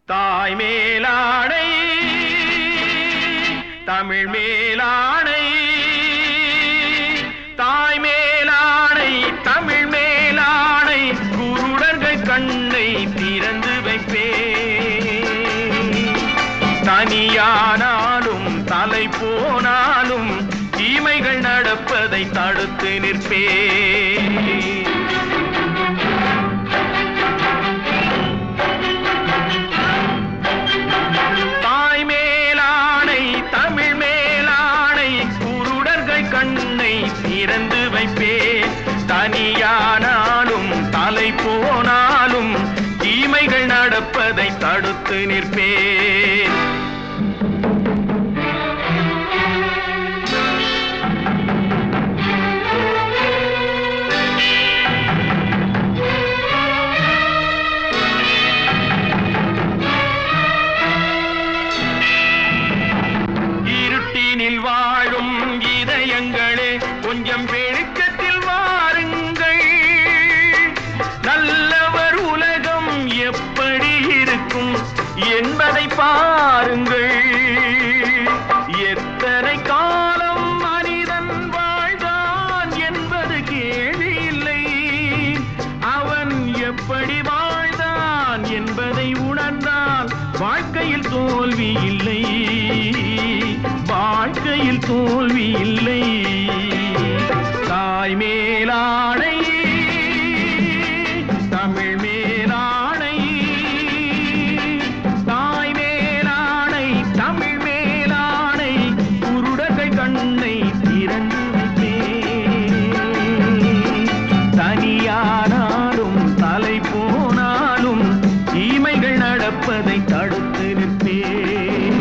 தாய் மேலாடை தமிழ் மேலாடை தாய் மேலாடை தமிழ் மேலாடை குருடர்கள் கண்ணை திறந்து வைப்பே தனியானாலும் தலை போனாலும் தீமைகள் நடப்பதை தடுத்து நிற்பே தாய் மேலாடை தமிழ் மேலாடை குருடர்கள் கண்ணை திறந்து வைப்பேன் தனியானாலும் தலை போனாலும் தீமைகள் நடப்பதை தடுத்து நிற்பேன் இருட்டினில் வாழும் இதயங்களே கொஞ்சம் வெளிச்சத்தில் வாருங்கள் நல்லவர் உலகம் எப்படி இருக்கும் என்பதை பாருங்கள் எத்தனை காலம் மனிதன் வாழ்ந்தான் என்பது கேள்வி இல்லை அவன் எப்படி வாழ்ந்தான் என்பதை உணர்ந்தான் வாழ்க்கையில் தோல்வி இல்லை வாழ்க்கையில் தோல்வி இல்லை தாய் மேலாடை தமிழ் மேலாடை தாய் மேலாடை தமிழ் மேலாடை குருடர்கள் கண்ணை திறந்து வைப்பேன் தனியானாலும் தலை போனாலும் தீமைகள் நடப்பதை தடுத்து நிற்பேன்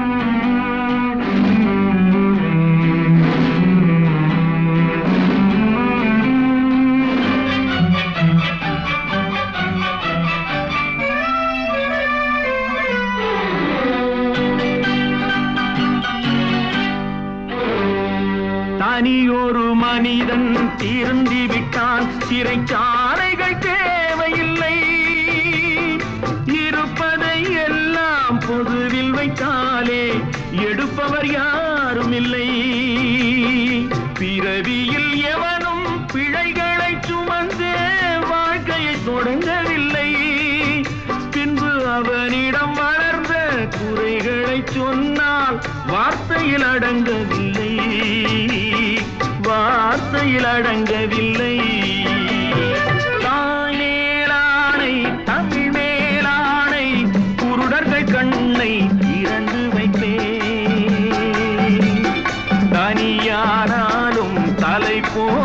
தனியொரு மனிதன் திருந்தி விட்டான் சிறைச்சாலைகள் தேவையில்லை இருப்பதை எல்லாம் பொதுவில் வைத்தாலே எடுப்பவர் யாரும் இல்லை பிறவியில் எவனும் பிழைகளை சுமந்தே வாழ்க்கையை தொடங்கவில்லை பின்பு அவனிடம் வளர்ந்த குறைகளை சொன்னால் வார்த்தையில் அடங்கவில்லை வார்த்தையில் அடங்கவில்லை தாய் மேலானை தமிழ் மேலானை குருடர்கள் கண்ணை திறந்து வைப்பேன் தனியானாலும் தலை போ